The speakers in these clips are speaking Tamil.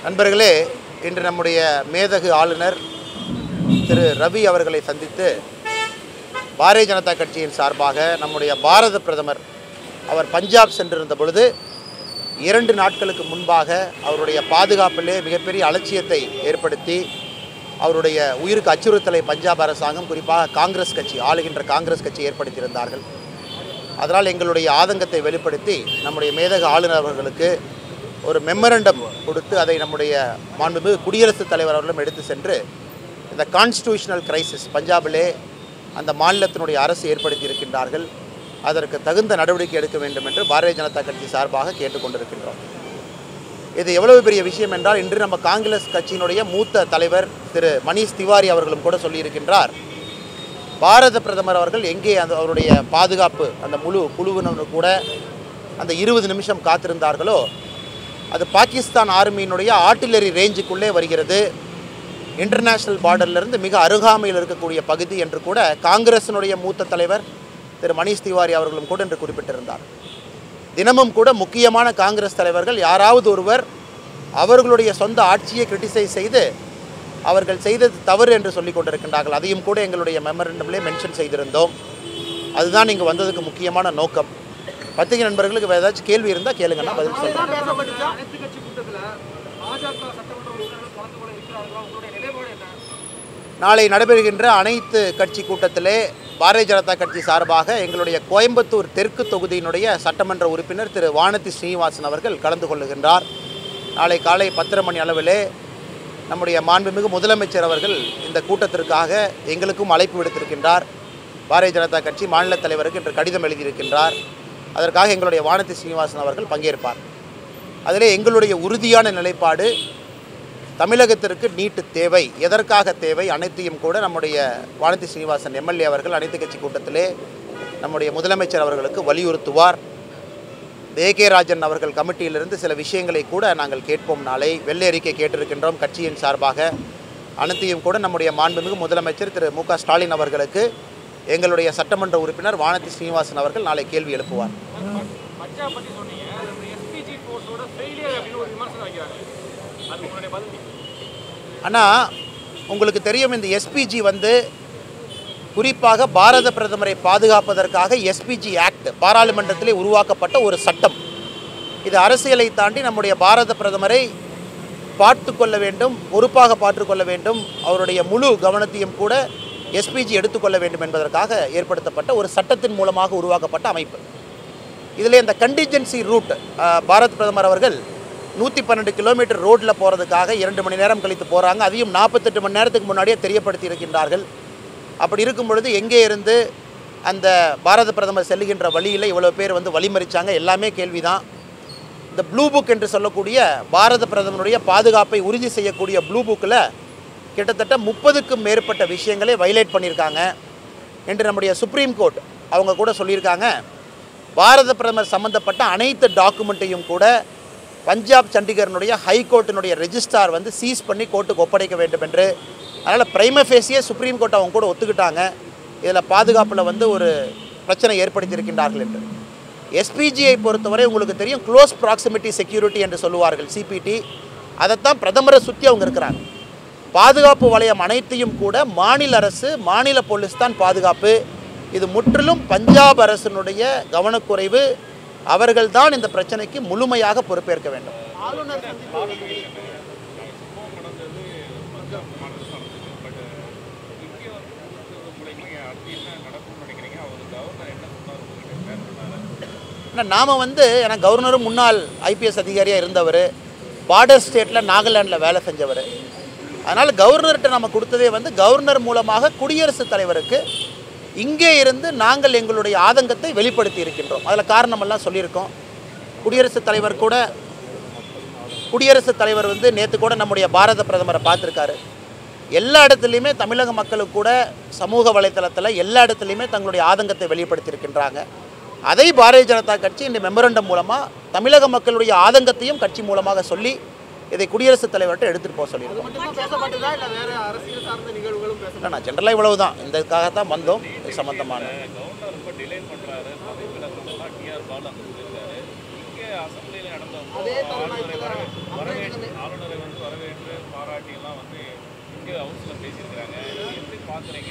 நண்பர்களே இன்று நம்முடைய மேதகு ஆளுநர் திரு ரவி அவர்களை சந்தித்து பாரதிய ஜனதா கட்சியின் சார்பாக நம்முடைய பாரத பிரதமர் அவர் பஞ்சாப் சென்றிருந்த பொழுது இரண்டு நாட்களுக்கு முன்பாக அவருடைய பாதுகாப்பிலே மிகப்பெரிய அலட்சியத்தை ஏற்படுத்தி அவருடைய உயிருக்கு அச்சுறுத்தலை பஞ்சாப் அரசாங்கம் குறிப்பாக காங்கிரஸ் கட்சி ஆளுகின்ற காங்கிரஸ் கட்சி ஏற்படுத்தியிருந்தார்கள் அதனால் எங்களுடைய ஆதங்கத்தை வெளிப்படுத்தி நம்முடைய மேதக ஆளுநர் அவர்களுக்கு ஒரு மெமரண்டம் கொடுத்து அதை நம்முடைய மாண்புமிகு குடியரசுத் தலைவர் அவர்களும் எடுத்து சென்று இந்த கான்ஸ்டியூஷனல் கிரைசிஸ் பஞ்சாபிலே அந்த மாநிலத்தினுடைய அரசு ஏற்படுத்தி இருக்கின்றார்கள் அதற்கு தகுந்த நடவடிக்கை எடுக்க வேண்டும் என்று பாரதிய ஜனதா கட்சி சார்பாக கேட்டுக்கொண்டிருக்கின்றோம் இது எவ்வளவு பெரிய விஷயம் என்றால் இன்று நம்ம காங்கிரஸ் கட்சியினுடைய மூத்த தலைவர் திரு மணீஷ் திவாரி அவர்களும் கூட சொல்லியிருக்கின்றார் பாரத பிரதமர் அவர்கள் எங்கே அந்த அவருடைய பாதுகாப்பு அந்த முழு குழுவினர் கூட அந்த இருபது நிமிஷம் காத்திருந்தார்களோ அது பாகிஸ்தான் ஆர்மியினுடைய ஆர்ட்டிலரி ரேஞ்சுக்குள்ளே வருகிறது இன்டர்நேஷ்னல் பார்டர்லேருந்து மிக அருகாமையில் இருக்கக்கூடிய பகுதி என்று கூட காங்கிரசினுடைய மூத்த தலைவர் திரு மணீஷ் திவாரி அவர்களும் கூட என்று குறிப்பிட்டிருந்தார் தினமும் கூட முக்கியமான காங்கிரஸ் தலைவர்கள் யாராவது ஒருவர் அவர்களுடைய சொந்த ஆட்சியை கிரிட்டிசைஸ் செய்து அவர்கள் செய்தது தவறு என்று சொல்லிக் கொண்டிருக்கின்றார்கள் அதையும் கூட எங்களுடைய மெமரண்டம்லேயே மென்ஷன் செய்திருந்தோம் அதுதான் இங்கே வந்ததுக்கு முக்கியமான நோக்கம் பத்திரிகை நண்பர்களுக்கு வேறு ஏதாச்சும் கேள்வி இருந்தால் கேளுங்கன்னா பதில் சொல்லுங்கள் அனைத்து கட்சி கூட்டத்துல பாஜக சட்டமன்ற உறுப்பினர்கள் கலந்து கொள்ள இருக்கிறார்களா உங்களுடைய நிலைப்பாடு என்ன நாளை நடைபெறுகின்ற அனைத்து கட்சி கூட்டத்திலே பாரதிய ஜனதா கட்சி சார்பாக எங்களுடைய கோயம்புத்தூர் தெற்கு தொகுதியினுடைய சட்டமன்ற உறுப்பினர் திரு வானதி ஸ்ரீனிவாசன் அவர்கள் கலந்து கொள்ளுகின்றார் நாளை காலை பத்தரை மணி அளவிலே நம்முடைய மாண்புமிகு முதலமைச்சர் அவர்கள் இந்த கூட்டத்திற்காக எங்களுக்கும் அழைப்பு விடுத்திருக்கின்றார் பாரதிய ஜனதா கட்சி மாநில தலைவருக்கு இன்று கடிதம் எழுதியிருக்கின்றார் அதற்காக எங்களுடைய வானதி ஸ்ரீனிவாசன் அவர்கள் பங்கேற்பார் அதிலே எங்களுடைய உறுதியான நிலைப்பாடு தமிழகத்திற்கு நீட்டு தேவை எதற்காக தேவை அனைத்தையும் கூட நம்முடைய வானதி சீனிவாசன் எம்எல்ஏ அவர்கள் அனைத்து கட்சி கூட்டத்திலே நம்முடைய முதலமைச்சர் அவர்களுக்கு வலியுறுத்துவார் ஏ கே ராஜன் அவர்கள் கமிட்டியிலிருந்து சில விஷயங்களை கூட நாங்கள் கேட்போம் நாளை வெள்ளை அறிக்கை கேட்டிருக்கின்றோம் கட்சியின் சார்பாக அனைத்தையும் கூட நம்முடைய மாண்புமிகு முதலமைச்சர் திரு மு க ஸ்டாலின் அவர்களுக்கு எங்களுடைய சட்டமன்ற உறுப்பினர் வானதி ஸ்ரீனிவாசன் அவர்கள் நாளை கேள்வி எழுப்புவார் பஞ்சாப் பத்தி சொன்னீங்க எஸ்பிஜி ஃபோர்ஸோட ஃபெயிலியர் அப்படின்னு ஒரு விமர்சனம் வைக்கிறாங்க அது உங்களுடைய பதில் ஆனால் உங்களுக்கு தெரியும் இந்த எஸ்பிஜி வந்து குறிப்பாக பாரத பிரதமரை பாதுகாப்பதற்காக எஸ்பிஜி ஆக்ட் பாராளுமன்றத்திலே உருவாக்கப்பட்ட ஒரு சட்டம் இது அரசியலை தாண்டி நம்முடைய பாரத பிரதமரை பார்த்து கொள்ள வேண்டும் பொறுப்பாக பார்த்துக்கொள்ள வேண்டும் அவருடைய முழு கவனத்தையும் கூட எஸ்பிஜி எடுத்துக்கொள்ள வேண்டும் என்பதற்காக ஏற்படுத்தப்பட்ட ஒரு சட்டத்தின் மூலமாக உருவாக்கப்பட்ட அமைப்பு இதில் இந்த கண்டிஜென்சி ரூட் பாரத் பிரதமர் அவர்கள் நூற்றி பன்னெண்டு கிலோமீட்டர் ரோட்டில் போகிறதுக்காக இரண்டு மணி நேரம் கழித்து போகிறாங்க அதையும் நாற்பத்தெட்டு மணி நேரத்துக்கு முன்னாடியே தெரியப்படுத்தி இருக்கின்றார்கள் அப்படி இருக்கும் பொழுது எங்கே இருந்து அந்த பாரத பிரதமர் செல்லுகின்ற வழியில் இவ்வளோ பேர் வந்து வழிமறிச்சாங்க எல்லாமே கேள்விதான் இந்த ப்ளூ புக் என்று சொல்லக்கூடிய பாரத பிரதமருடைய பாதுகாப்பை உறுதி செய்யக்கூடிய ப்ளூ புக்கில் கிட்டத்தட்ட முப்பதுக்கும் மேற்பட்ட விஷயங்களை வைலேட் பண்ணியிருக்காங்க என்று நம்முடைய சுப்ரீம் கோர்ட் அவங்க கூட சொல்லியிருக்காங்க பாரத பிரதமர் சம்பந்தப்பட்ட அனைத்து டாக்குமெண்ட்டையும் கூட பஞ்சாப் சண்டிகரனுடைய ஹைகோர்ட்டினுடைய ரெஜிஸ்ட்ரார் வந்து சீஸ் பண்ணி கோர்ட்டுக்கு ஒப்படைக்க வேண்டும் என்று அதனால் பிரைமஃபேஸியே சுப்ரீம் கோர்ட் அவங்க கூட ஒத்துக்கிட்டாங்க இதில் பாதுகாப்பில் வந்து ஒரு பிரச்சனை ஏற்படுத்தியிருக்கின்றார்கள் என்று எஸ்பிஜியை பொறுத்தவரை உங்களுக்கு தெரியும் க்ளோஸ் ப்ராக்சிமிட்டி செக்யூரிட்டி என்று சொல்லுவார்கள் சிபிடி அதைத்தான் பிரதமரை சுற்றி அவங்க இருக்கிறாங்க பாதுகாப்பு வலயம் அனைத்தையும் கூட மாநில அரசு மாநில போலீஸ் தான் பாதுகாப்பு இது முற்றிலும் பஞ்சாப் அரசினுடைய கவனக்குறைவு அவர்கள்தான் இந்த பிரச்சனைக்கு முழுமையாக பொறுப்பேற்க வேண்டும் ஆனால் நாம் வந்து ஏன்னா கவர்னரும் முன்னாள் ஐபிஎஸ் அதிகாரியாக இருந்தவர் பார்டர் ஸ்டேட்டில் நாகாலாண்டில் வேலை செஞ்சவர் அதனால் கவர்னர்கிட்ட நம்ம கொடுத்ததே வந்து கவர்னர் மூலமாக குடியரசுத் தலைவருக்கு இங்கே இருந்து நாங்கள் எங்களுடைய ஆதங்கத்தை வெளிப்படுத்தி இருக்கின்றோம் அதில் காரணமெல்லாம் சொல்லியிருக்கோம் குடியரசுத் தலைவர் கூட குடியரசுத் தலைவர் வந்து நேற்று கூட நம்முடைய பாரத பிரதமரை பார்த்துருக்காரு எல்லா இடத்துலையுமே தமிழக மக்களுக்கு கூட சமூக வலைத்தளத்தில் எல்லா இடத்துலையுமே தங்களுடைய ஆதங்கத்தை வெளிப்படுத்தியிருக்கின்றாங்க அதை பாரதிய ஜனதா கட்சி இந்த மெமரண்டம் மூலமாக தமிழக மக்களுடைய ஆதங்கத்தையும் கட்சி மூலமாக சொல்லி இதை குடியரசுத் தலைவர்கிட்ட எடுத்துகிட்டு போக சொல்லியிருக்கோம் மட்டும்தான் பேசப்பட்டதா இல்ல வேற அரசியல் சார்ந்த நிகழ்வுகளும் பேச இல்லை நான் ஜென்ரலாக இவ்வளவு தான் இதுக்காக தான் வந்தோம் இது சம்மந்தமான கவர்னர் ரொம்ப டிலே பண்றாரு பதவி விலகணும்னா டிஆர் பாலு அங்க சொல்லியிருக்காரு இங்கே அசம்பிளியில் நடந்த அதே தருணத்துல வரவே ஆளுநரை வந்து பேசியிருக்கிறாங்க இது எப்படி பார்க்குறீங்க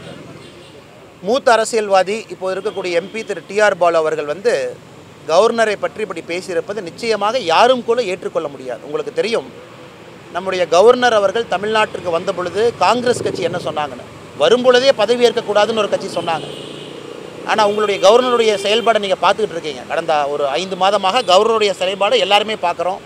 மூத்த அரசியல்வாதி இப்போ இருக்கக்கூடிய எம்பி திரு டிஆர் பாலு அவர்கள் வந்து கவர்னரை பற்றி இப்படி பேசியிருப்பது நிச்சயமாக யாரும் கூட ஏற்றுக்கொள்ள முடியாது உங்களுக்கு தெரியும் நம்முடைய கவர்னர் அவர்கள் தமிழ்நாட்டிற்கு வந்த பொழுது காங்கிரஸ் கட்சி என்ன சொன்னாங்கன்னு வரும் பொழுதே பதவி ஏற்கக்கூடாதுன்னு ஒரு கட்சி சொன்னாங்க ஆனால் உங்களுடைய கவர்னருடைய செயல்பாடை நீங்கள் பார்த்துக்கிட்டு இருக்கீங்க கடந்த ஒரு ஐந்து மாதமாக கவர்னருடைய செயல்பாடை எல்லாருமே பார்க்குறோம்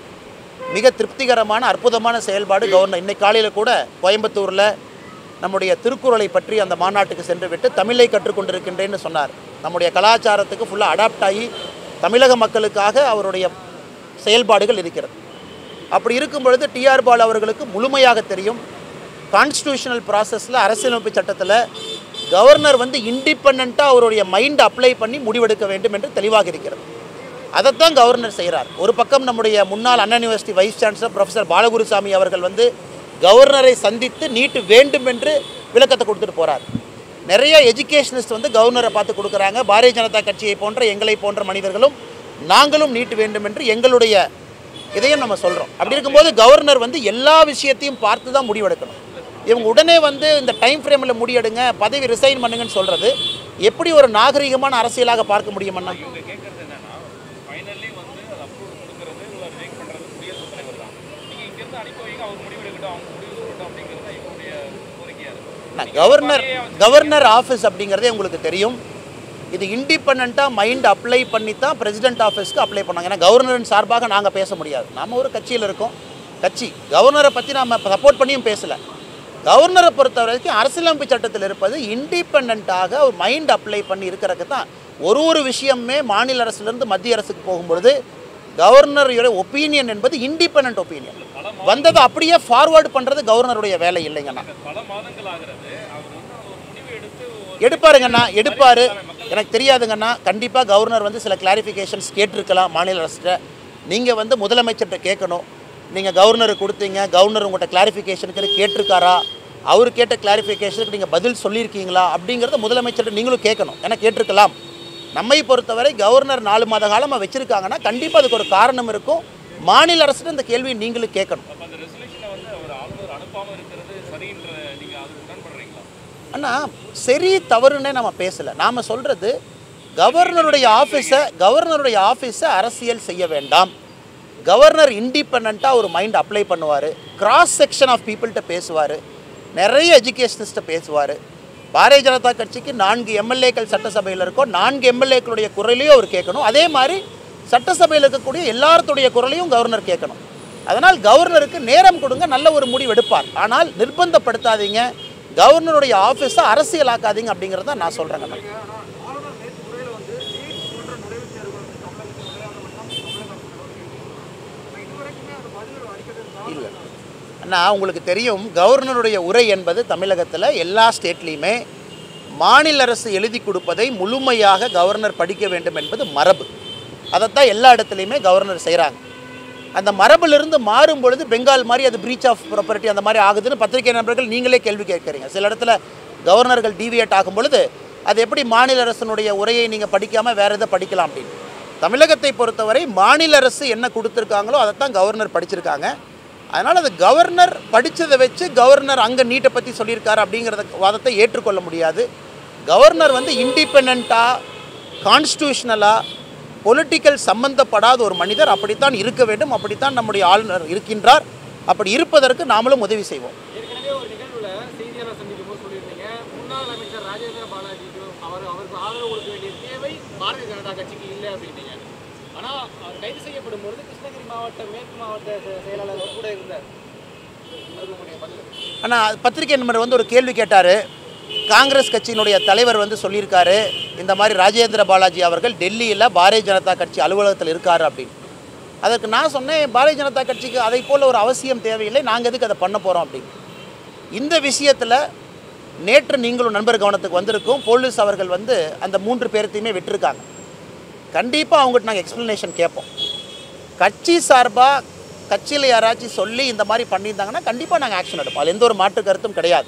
மிக திருப்திகரமான அற்புதமான செயல்பாடு கவர்னர் இன்னைக்கு காலையில் கூட கோயம்புத்தூரில் நம்முடைய திருக்குறளை பற்றி அந்த மாநாட்டுக்கு சென்று விட்டு தமிழை கற்றுக்கொண்டிருக்கின்றேன்னு சொன்னார் நம்முடைய கலாச்சாரத்துக்கு ஃபுல்லாக அடாப்ட் ஆகி தமிழக மக்களுக்காக அவருடைய செயல்பாடுகள் இருக்கிறது அப்படி இருக்கும் பொழுது டிஆர் பால் அவர்களுக்கு முழுமையாக தெரியும் கான்ஸ்டியூஷனல் ப்ராசஸில் அரசியலமைப்பு சட்டத்தில் கவர்னர் வந்து இண்டிபெண்ட்டாக அவருடைய மைண்ட் அப்ளை பண்ணி முடிவெடுக்க வேண்டும் என்று தெளிவாக இருக்கிறது அதைத்தான் கவர்னர் செய்கிறார் ஒரு பக்கம் நம்முடைய முன்னாள் Anna university vice chancellor professor Balagurusamy அவர்கள் வந்து கவர்னரை சந்தித்து நீட்டு வேண்டும் என்று விளக்கத்தை கொடுத்துட்டு போகிறார் நிறைய எஜுகேஷனிஸ்ட் வந்து கவர்னரை பார்த்து கொடுக்குறாங்க பாரதிய ஜனதா கட்சியை போன்ற எங்களை போன்ற மனிதர்களும் நாங்களும் நீட்டு வேண்டும் என்று எங்களுடைய இதையும் நம்ம சொல்கிறோம் அப்படி இருக்கும்போது கவர்னர் வந்து எல்லா விஷயத்தையும் பார்த்து தான் முடிவெடுக்கணும் இவங்க உடனே வந்து இந்த டைம் ஃப்ரேமில் முடியெடுங்க பதவி ரிசைன் பண்ணுங்கன்னு சொல்கிறது எப்படி ஒரு நாகரிகமான அரசியலாக பார்க்க முடியுமண்ணா இவங்க கேட்கறது என்னன்னா ஃபைனலி வந்து அது அப்ரூவல் கொடுக்கறது இல்லை ரிஜெக்ட் பண்ணுறது குடியரசுத் தலைவர் தான் நீங்கள் இங்கேருந்து அனுப்பி வைங்க அவங்க முடிவு எடுக்கட்டும் அவங்க முடிவு சொல்லட்டும் அப்படிங்கிறது தான் இவங்களுடைய கோரிக்கையாக இருக்குது நான் கவர்னர் கவர்னர் ஆஃபீஸ் அப்படிங்கிறதே உங்களுக்கு தெரியும் இது இண்டிபெண்ட்டாக மைண்ட் அப்ளை பண்ணி தான் பிரசிடென்ட் ஆஃபீஸ்க்கு அப்ளை பண்ணாங்க ஏன்னா கவர்னரின் சார்பாக நாங்கள் பேச முடியாது நாம ஒரு கட்சியில் இருக்கோம் கட்சி கவர்னரை பற்றி நம்ம சப்போர்ட் பண்ணியும் பேசலை கவர்னரை பொறுத்த வரைக்கும் அரசியலமைப்பு சட்டத்தில் இருப்பது இண்டிபெண்ட்டாக ஒரு மைண்ட் அப்ளை பண்ணி இருக்கிறதுக்கு தான் ஒரு ஒரு விஷயமே மாநில அரசுலேருந்து மத்திய அரசுக்கு போகும்பொழுது கவர்னருடைய ஒப்பீனியன் என்பது இண்டிபெண்ட் ஒப்பீனியன் வந்ததை அப்படியே ஃபார்வர்டு பண்ணுறது கவர்னருடைய வேலை இல்லைங்கண்ணா பல மாதங்கள் ஆகிறது அவர் வந்து ஒரு முடிவு எடுத்து ஒரு எடுப்பாருங்கண்ணா எடுப்பார் எனக்கு தெரியாதுங்கண்ணா கண்டிப்பாக கவர்னர் வந்து சில கிளாரிஃபிகேஷன்ஸ் கேட்டிருக்கலாம் மாநில அரசிட்ட நீங்கள் வந்து முதலமைச்சர்கிட்ட கேட்கணும் நீங்கள் கவர்னருக்கு கொடுத்தீங்க கவர்னர் உங்கள்கிட்ட கிளாரிஃபிகேஷனுக்கு கேட்டிருக்காரா அவர் கேட்ட கிளாரிஃபிகேஷனுக்கு நீங்கள் பதில் சொல்லியிருக்கீங்களா அப்படிங்கிறத முதலமைச்சர்கிட்ட நீங்களும் கேட்கணும் ஏன்னா கேட்டிருக்கலாம் நம்மை பொறுத்தவரை கவர்னர் நாலு மாத காலமாக வச்சுருக்காங்கன்னா கண்டிப்பாக அதுக்கு ஒரு காரணம் இருக்கும் மாநில அரசிட்ட இந்த கேள்வியை நீங்களும் கேட்கணும் அப்போ அந்த ரெசல்யூஷனை வந்து அவர் ஆளுநர் அனுப்பாமல் இருக்கிறது சரின்ற நீங்கள் அது உடன்படுறீங்களா அண்ணா சரி தவறுன்னே நம்ம பேசலை நாம் சொல்கிறது கவர்னருடைய ஆஃபீஸை கவர்னருடைய ஆஃபீஸை அரசியல் செய்ய வேண்டாம் கவர்னர் இண்டிபெண்ட்டாக ஒரு மைண்ட் அப்ளை பண்ணுவார் கிராஸ் செக்ஷன் ஆஃப் பீப்புள்கிட்ட பேசுவார் நிறைய எஜுகேஷனிஸ்ட்டை பேசுவார் பாரதிய ஜனதா கட்சிக்கு நான்கு எம்எல்ஏக்கள் சட்டசபையில் இருக்கோ நான்கு எம்எல்ஏக்களுடைய குரலையும் அவர் கேட்கணும் அதே மாதிரி சட்டசபையில் இருக்கக்கூடிய எல்லாத்துடைய குரலையும் கவர்னர் கேட்கணும் அதனால் கவர்னருக்கு நேரம் கொடுங்க நல்ல ஒரு முடிவு எடுப்பார் ஆனால் நிர்பந்தப்படுத்தாதீங்க கவர்னருடைய ஆஃபீஸை அரசியலாக்காதீங்க அப்படிங்கிறத நான் சொல்கிறேங்க ஆளுநர் நேற்று உரையில் வந்து நீட் போன்ற நுழைவுத் தேர்வுகள் வந்து தமிழகத்தில் விளையாட வேண்டாம் தமிழகம் இதுவரைக்குமே அது பதில் அளிக்கிறது இல்லை அண்ணா உங்களுக்கு தெரியும் கவர்னருடைய உரை என்பது தமிழகத்தில் எல்லா ஸ்டேட்லேயுமே மாநில அரசு எழுதி கொடுப்பதை முழுமையாக கவர்னர் படிக்க வேண்டும் என்பது மரபு அதைத்தான் எல்லா இடத்துலையுமே கவர்னர் செய்கிறாங்க அந்த மரபிலிருந்து மாறும் பொழுது பெங்கால் மாதிரி அது பிரீச் ஆஃப் ப்ராப்பர்ட்டி அந்த மாதிரி ஆகுதுன்னு பத்திரிகை நண்பர்கள் நீங்களே கேள்வி கேட்குறீங்க சில இடத்துல கவர்னர்கள் டீவியேட் ஆகும் பொழுது அது எப்படி மாநில அரசினுடைய உரையை நீங்கள் படிக்காமல் வேறு எதை படிக்கலாம் அப்படின்னு தமிழகத்தை பொறுத்தவரை மாநில அரசு என்ன கொடுத்துருக்காங்களோ அதைத்தான் கவர்னர் படிச்சிருக்காங்க அதனால் அது கவர்னர் படித்ததை வச்சு கவர்னர் அங்கே நீட்டை பற்றி சொல்லியிருக்காரு அப்படிங்கிறத வாதத்தை ஏற்றுக்கொள்ள முடியாது கவர்னர் வந்து இண்டிபெண்ட்டாக கான்ஸ்டியூஷனலாக பொலிட்டிக்கல் சம்பந்தப்படாத ஒரு மனிதர் அப்படித்தான் இருக்க வேண்டும் அப்படித்தான் நம்முடைய ஆளுநர் இருக்கின்றார் அப்படி இருப்பதற்கு நாமளும் உதவி செய்வோம் ஏற்கனவே ஒரு நிகழ்வுல செய்தியாளர் சந்திக்கும் போது சொல்லியிருந்தீங்க முன்னாள் அமைச்சர் ராஜேந்திர பாலாஜிக்கு அவர் அவருக்கு ஆதரவு கொடுக்க வேண்டிய தேவை பாரதிய ஜனதா கட்சிக்கு இல்லை அப்படின்னீங்க ஆனா அவர் கைது செய்யப்படும் பொழுது கிருஷ்ணகிரி மாவட்ட மேற்கு மாவட்ட செ- செயலாளர் அவர் கூட இருந்தார் அதுக்கு உங்களுடைய பதில் ஆனால் பத்திரிகை நண்பர் வந்து ஒரு கேள்வி கேட்டார் காங்கிரஸ் கட்சியினுடைய தலைவர் வந்து சொல்லியிருக்காரு இந்த மாதிரி ராஜேந்திர பாலாஜி அவர்கள் டெல்லியில் பாரதிய ஜனதா கட்சி அலுவலகத்தில் இருக்காரு அப்படின்னு அதற்கு நான் சொன்னேன் பாரதிய ஜனதா கட்சிக்கு அதை போல் ஒரு அவசியம் தேவையில்லை நாங்கள் எதுக்கு அதை பண்ண போகிறோம் அப்படின்னு இந்த விஷயத்தில் நேற்று நீங்களும் நண்பர் கவனத்துக்கு வந்திருக்கும் போலீஸ் அவர்கள் வந்து அந்த மூன்று பேர்த்தையுமே விட்டிருக்காங்க கண்டிப்பாக அவங்ககிட்ட நாங்கள் எக்ஸ்ப்ளனேஷன் கேட்போம் கட்சி சார்பாக கட்சியில் யாராச்சும் சொல்லி இந்த மாதிரி பண்ணியிருந்தாங்கன்னா கண்டிப்பாக நாங்கள் ஆக்ஷன் எடுப்போம் அது எந்த ஒரு மாற்று கருத்தும் கிடையாது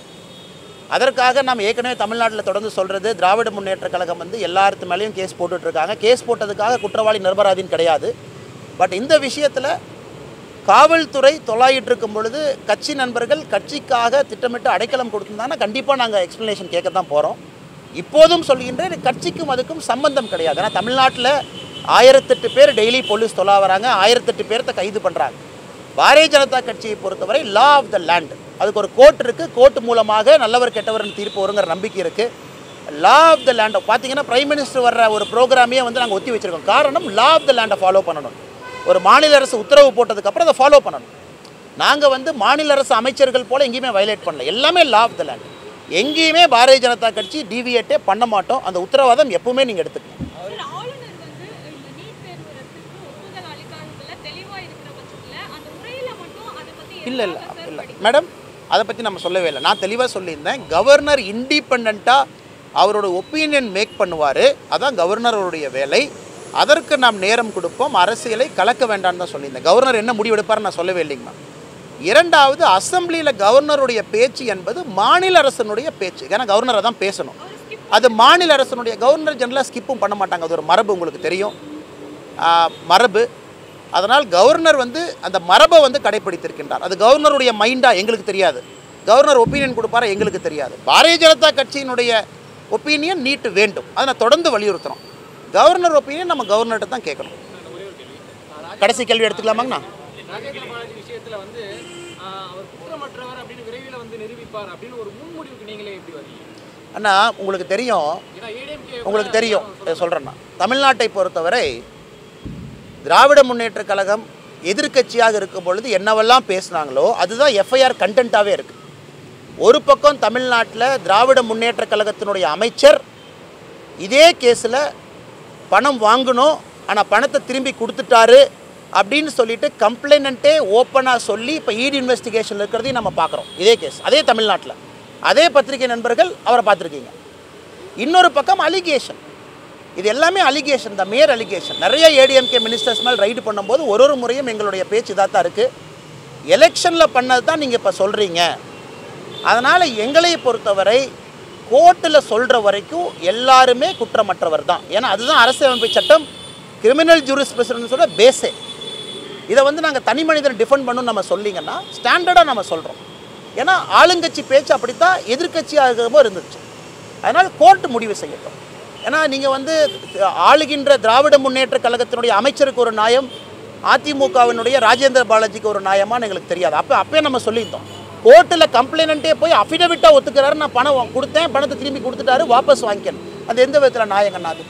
அதற்காக நம்ம ஏற்கனவே தமிழ்நாட்டில் தொடர்ந்து சொல்கிறது திராவிட முன்னேற்ற கழகம் வந்து எல்லாத்து மேலேயும் கேஸ் போட்டுட்ருக்காங்க கேஸ் போட்டதுக்காக குற்றவாளி நிரபராதின்னு கிடையாது பட் இந்த விஷயத்தில் காவல்துறை தொலாயிட்டு இருக்கும் பொழுது கட்சி நண்பர்கள் கட்சிக்காக திட்டமிட்டு அடைக்கலம் கொடுத்திருந்தாங்கன்னா கண்டிப்பாக நாங்கள் எக்ஸ்ப்ளனேஷன் கேட்க தான் போகிறோம் இப்போதும் சொல்கின்றேன் கட்சிக்கும் அதுக்கும் சம்பந்தம் கிடையாது ஏன்னா தமிழ்நாட்டில் ஆயிரத்தெட்டு பேர் டெய்லி போலீஸ் தொலா வராங்க ஆயிரத்தெட்டு பேர்த்த கைது பண்ணுறாங்க பாரதிய ஜனதா கட்சியை பொறுத்தவரை லா ஆஃப் த லேண்ட் அதுக்கு ஒரு கோர்ட் இருக்குது கோர்ட் மூலமாக நல்லவர் கெட்டவர்னு தீர்ப்பு வருங்கிற நம்பிக்கை இருக்குது லா ஆஃப் த லேண்டை பார்த்தீங்கன்னா பிரைம் மினிஸ்டர் வர்ற ஒரு ப்ரோக்ராமே வந்து நாங்கள் ஒத்தி வச்சிருக்கோம் காரணம் லா ஆஃப் த லேண்டை ஃபாலோ பண்ணணும் ஒரு மாநில அரசு உத்தரவு போட்டதுக்கப்புறம் அதை ஃபாலோ பண்ணணும் நாங்கள் வந்து மாநில அரசு அமைச்சர்கள் போல் எங்கேயுமே வயலேட் பண்ணல எல்லாமே லா ஆஃப் த லேண்ட் எங்கேயுமே பாரதிய ஜனதா கட்சி டிவியேட்டே பண்ண மாட்டோம் அந்த உத்தரவாதம் எப்பவுமே நீங்கள் எடுத்துக்கணும் சார் ஆளுநர் வந்து இந்த நீட் தேர்வு ரத்துக்கு ஒப்புதல் அளிக்காததுல தெளிவா இருக்கிற பட்சத்துல அந்த உரையில மட்டும் அதை பத்தி இல்லை இல்லை எதுக்காக சார் இல்லை படிக்கணும்? மேடம் அதை பற்றி நம்ம சொல்லவே இல்லை நான் தெளிவாக சொல்லியிருந்தேன் கவர்னர் இண்டிபெண்ட்டாக அவரோட ஒப்பீனியன் மேக் பண்ணுவார் அதான் கவர்னருடைய வேலை அதற்கு நாம் நேரம் கொடுப்போம் அரசியலை கலக்க வேண்டாம்னு தான் சொல்லியிருந்தேன் கவர்னர் என்ன முடிவெடுப்பார்னு நான் சொல்லவே இல்லைங்கம்மா இரண்டாவது அசெம்பிளியில் கவர்னருடைய பேச்சு என்பது மாநில அரசனுடைய பேச்சு ஏன்னா கவர்னரை தான் பேசணும் அது மாநில அரசனுடைய கவர்னர் ஜெனரலாக ஸ்கிப்பும் பண்ண மாட்டாங்க அது ஒரு மரபு உங்களுக்கு தெரியும் ஆ, மரபு அதனால் கவர்னர் வந்து அந்த மரபை வந்து கடைப்பிடித்திருக்கின்றார் அது கவர்னருடைய மைண்டாக எங்களுக்கு தெரியாது கவர்னர் ஒப்பீனியன் கொடுப்பாரா எங்களுக்கு தெரியாது பாரதிய ஜனதா கட்சியினுடைய ஒப்பீனியன் நீட்டு வேண்டும் அதை நான் தொடர்ந்து வலியுறுத்துறோம் கவர்னர் ஒப்பீனியன் நம்ம கவர்னர்கிட்ட தான் கேட்கணும் கடைசி கேள்வி எடுத்துக்கலாமாங்கண்ணா ராஜேந்திர பாலாஜி விஷயத்துல வந்து ஆஹ், அவர் குற்றமற்றவர் அப்படின்னு விரைவில் வந்து நிரூபிப்பார் அப்படின்னு ஒரு முன்முடிவுக்கு நீங்களே எப்படி வரீங்க அண்ணா உங்களுக்கு தெரியும் ஏன்னா ஏடிஎம்கே உங்களுக்கு தெரியும் சொல்கிறேன்னா தமிழ்நாட்டை பொறுத்தவரை திராவிட முன்னேற்றக் கழகம் எதிர்க்கட்சியாக இருக்கும் பொழுது என்னவெல்லாம் பேசுனாங்களோ அதுதான் எஃப்ஐஆர் கண்டென்ட்டாகவே இருக்குது ஒரு பக்கம் தமிழ்நாட்டில் திராவிட முன்னேற்றக் கழகத்தினுடைய அமைச்சர் இதே கேஸில் பணம் வாங்கணும் ஆனால் பணத்தை திரும்பி கொடுத்துட்டாரு அப்படின்னு சொல்லிட்டு கம்ப்ளைனண்ட்டே ஓப்பனாக சொல்லி இப்போ ஈடி இன்வெஸ்டிகேஷன் இருக்கிறதையும் நம்ம பார்க்குறோம் இதே கேஸ் அதே தமிழ்நாட்டில் அதே பத்திரிகை நண்பர்கள் அவரை பார்த்துருக்கீங்க இன்னொரு பக்கம் அலிகேஷன் இது எல்லாமே அலிகேஷன் தான் மேயர் அலிகேஷன் நிறைய ஏடிஎம்கே மினிஸ்டர்ஸ் மேல் ரைடு பண்ணும்போது ஒரு ஒரு முறையும் எங்களுடைய பேச்சு இதாக தான் இருக்குது எலெக்ஷனில் பண்ணது தான் நீங்கள் இப்போ சொல்கிறீங்க அதனால் எங்களை பொறுத்தவரை கோர்ட்டில் சொல்கிற வரைக்கும் எல்லாருமே குற்றமற்றவர் தான் ஏன்னா அதுதான் அரசியலமைப்பு சட்டம் கிரிமினல் ஜூரிஸ் பிரசிடன்ஸோட பேஸே இதை வந்து நாங்கள் தனி மனிதனை டிஃபெண்ட் பண்ணணும்னு நம்ம சொல்லிங்கன்னா ஸ்டாண்டர்டாக நம்ம சொல்கிறோம் ஏன்னா ஆளுங்கட்சி பேச்சு அப்படித்தான் எதிர்க்கட்சியாகவும் இருந்துச்சு அதனால் கோர்ட் முடிவு செய்யட்டும் ஏன்னா நீங்கள் வந்து ஆளுகின்ற திராவிட முன்னேற்ற கழகத்தினுடைய அமைச்சருக்கு ஒரு நியாயம் அதிமுகவினுடைய ராஜேந்திர பாலாஜிக்கு ஒரு நியாயமான்னு எங்களுக்கு தெரியாது அப்போ அப்பயே நம்ம சொல்லியிருந்தோம் கோர்ட்டில் கம்ப்ளைனண்ட்டே போய் அஃபிடவிட்டாக ஒத்துக்கிறாரு நான் பணம் கொடுத்தேன் பணத்தை திரும்பி கொடுத்துட்டாரு வாபஸ் வாங்கிக்கணும் அது எந்த விதத்தில் நியாயங்கண்ணா அது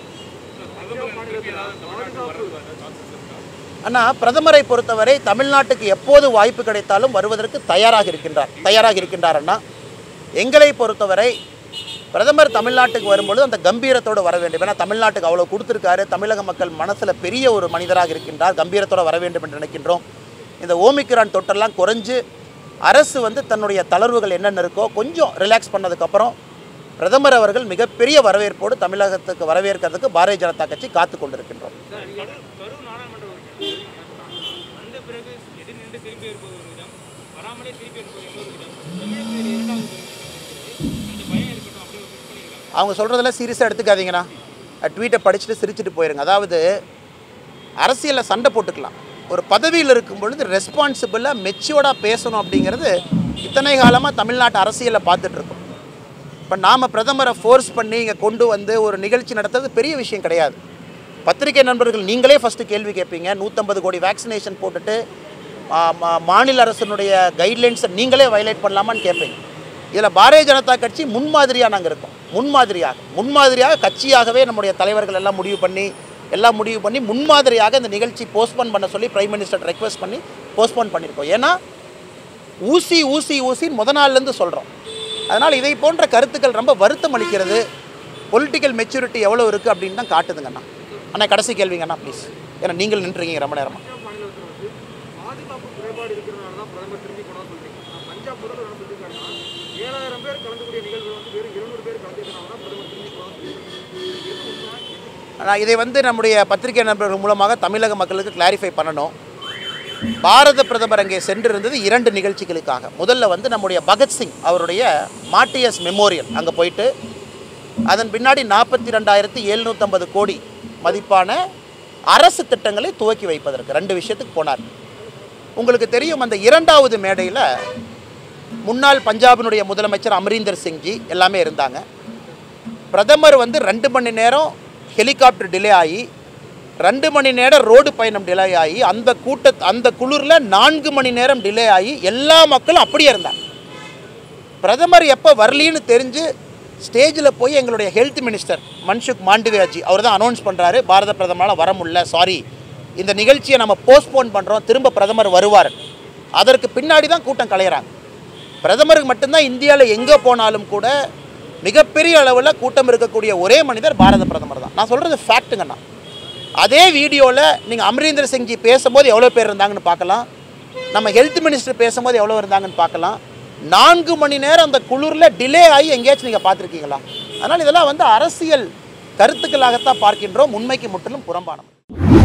அண்ணா பிரதமரை பொறுத்தவரை தமிழ்நாட்டுக்கு எப்போது வாய்ப்பு கிடைத்தாலும் வருவதற்கு தயாராக இருக்கின்றார் தயாராக இருக்கின்றார் அண்ணா எங்களை பொறுத்தவரை பிரதமர் தமிழ்நாட்டுக்கு வரும்பொழுது அந்த கம்பீரத்தோடு வர வேண்டும் ஏன்னா தமிழ்நாட்டுக்கு அவ்வளோ கொடுத்துருக்காரு தமிழக மக்கள் மனசில் பெரிய ஒரு மனிதராக இருக்கின்றார் கம்பீரத்தோடு வர வேண்டும் என்று நினைக்கின்றோம் இந்த ஓமிக்ரான் தொட்டெல்லாம் குறைஞ்சு அரசு வந்து தன்னுடைய தளர்வுகள் என்னென்ன இருக்கோ கொஞ்சம் ரிலாக்ஸ் பண்ணதுக்கப்புறம் பிரதமர் அவர்கள் மிகப்பெரிய வரவேற்போடு தமிழகத்துக்கு வரவேற்கிறதுக்கு பாரதிய ஜனதா கட்சி காத்து கொண்டிருக்கின்றோம் கரூர் நாடாளுமன்ற உறுப்பினர் அந்த பிறகு எதிர் நின்று திருப்பி இருப்பது ஒரு விதம் வராமலே திருப்பி இருப்பது இன்னொரு விதம் தமிழகத்தில் இரண்டாவது பெருமை அந்த பயம் இருக்கட்டும் அப்படி ஒரு ஃபிக்ஸ் பண்ணியிருக்காங்க அவங்க சொல்கிறதெல்லாம் சீரியஸாக எடுத்துக்காதீங்கண்ணா ட்வீட்டை படிச்சுட்டு சிரிச்சிட்டு போயிருங்க அதாவது அரசியலில் சண்டை போட்டுக்கலாம் ஒரு பதவியில் இருக்கும் பொழுது ரெஸ்பான்சிபிளாக மெச்சூர்டாக பேசணும் அப்படிங்கிறது இத்தனை காலமாக தமிழ்நாட்டு அரசியலில் பார்த்துட்ருக்கோம் இப்போ நாம் பிரதமரை ஃபோர்ஸ் பண்ணி இங்கே கொண்டு வந்து ஒரு நிகழ்ச்சி நடத்துறது பெரிய விஷயம் கிடையாது பத்திரிகை நண்பர்கள் நீங்களே ஃபஸ்ட்டு கேள்வி கேட்பீங்க நூற்றம்பது கோடி வேக்சினேஷன் போட்டுட்டு ஆ, மா- மாநில அரசினுடைய கைட்லைன்ஸை நீங்களே வயலேட் பண்ணலாமான்னு கேட்பீங்க இதில் பாரதிய ஜனதா கட்சி முன்மாதிரியாக நாங்கள் இருக்கோம் முன்மாதிரியாக முன்மாதிரியாக கட்சியாகவே நம்முடைய தலைவர்கள் எல்லாம் முடிவு பண்ணி எல்லாம் முடிவு பண்ணி முன்மாதிரியாக இந்த நிகழ்ச்சி போஸ்ட்போன் பண்ண சொல்லி பிரைம் மினிஸ்டர் ரெக்வஸ்ட் பண்ணி போஸ்ட்போன் பண்ணியிருக்கோம் ஏன்னா ஊசி ஊசி ஊசின்னு முத நாள்லேருந்து சொல்கிறோம் அதனால் இதை போன்ற கருத்துக்கள் ரொம்ப வருத்தம் அளிக்கிறது பொலிட்டிக்கல் மெச்சூரிட்டி எவ்வளோ இருக்குது அப்படின்னு தான் காட்டுதுங்கண்ணா அண்ணா கடைசி கேள்விங்கண்ணா ப்ளீஸ் ஏன்னா நீங்கள் நின்றுருக்கீங்க ரொம்ப நேரமாக பஞ்சாப் மாநிலத்தில் வந்து பாதுகாப்பு குறைபாடு இருக்கிறனால தான் பிரதமர் திரும்பி போனா சொல்றீங்க ஆனா பஞ்சாப் முதல்வர் என்ன சொல்லியிருக்காருன்னா ஏழாயிரம் பேர் கலந்துக்கூடிய நிகழ்வு வந்து வெறும் இருநூறு பேர் கலந்துக்கிறனால தான் பிரதமர் திரும்பி போனா சொல்லியிருக்காரு ஆனால் இதை வந்து நம்முடைய பத்திரிகை நண்பர்கள் மூலமாக தமிழக மக்களுக்கு கிளாரிஃபை பண்ணணும் பாரத பிரதமர் அங்கே சென்றிருந்தது இரண்டு நிகழ்ச்சிகளுக்காக முதல்ல வந்து நம்முடைய பகத்சிங் அவருடைய மாட்டியஸ் மெமோரியல் அங்கே போயிட்டு அதன் பின்னாடி நாற்பத்தி ரெண்டாயிரத்தி எழுநூற்றம்பது கோடி மதிப்பான அரசு திட்டங்களை துவக்கி வைப்பதற்கு ரெண்டு விஷயத்துக்கு போனார் உங்களுக்கு தெரியும் அந்த இரண்டாவது மேடையில் முன்னாள் பஞ்சாபினுடைய முதலமைச்சர் அமரீந்தர் சிங்ஜி எல்லாமே இருந்தாங்க பிரதமர் வந்து ரெண்டு மணி நேரம் ஹெலிகாப்டர் டிலே ஆகி ரெண்டு மணி நேரம் ரோடு பயணம் டிலே ஆகி அந்த கூட்ட அந்த குளிரில் நான்கு மணி நேரம் டிலே ஆகி எல்லா மக்களும் அப்படியே இருந்தாங்க பிரதமர் எப்போ வரலின்னு தெரிஞ்சு ஸ்டேஜில் போய் எங்களுடைய ஹெல்த் மினிஸ்டர் மன்சுக் மாண்டவியாஜி அவர் தான் அனௌன்ஸ் பண்ணுறாரு பாரத பிரதமரால் வர முடியல சாரி இந்த நிகழ்ச்சியை நம்ம போஸ்ட்போன் பண்ணுறோம் திரும்ப பிரதமர் வருவார் அதற்கு பின்னாடி தான் கூட்டம் கலையிறாங்க பிரதமருக்கு மட்டும்தான் இந்தியாவில் எங்கே போனாலும் கூட மிகப்பெரிய அளவில் கூட்டம் இருக்கக்கூடிய ஒரே மனிதர் பாரத பிரதமர் தான் நான் சொல்கிறது ஃபேக்ட்டுங்கண்ணா அதே வீடியோவில் நீங்கள் அமரீந்தர் சிங்ஜி பேசும்போது எவ்வளோ பேர் இருந்தாங்கன்னு பார்க்கலாம் நம்ம ஹெல்த் மினிஸ்டர் பேசும்போது எவ்வளோ இருந்தாங்கன்னு பார்க்கலாம் நான்கு மணி நேரம் அந்த குளிரில் டிலே ஆகி எங்கேயாச்சும் நீங்கள் பார்த்துருக்கீங்களா அதனால் இதெல்லாம் வந்து அரசியல் கருத்துக்களாகத்தான் பார்க்கின்றோம் உண்மைக்கு முற்றிலும் புறம்பானது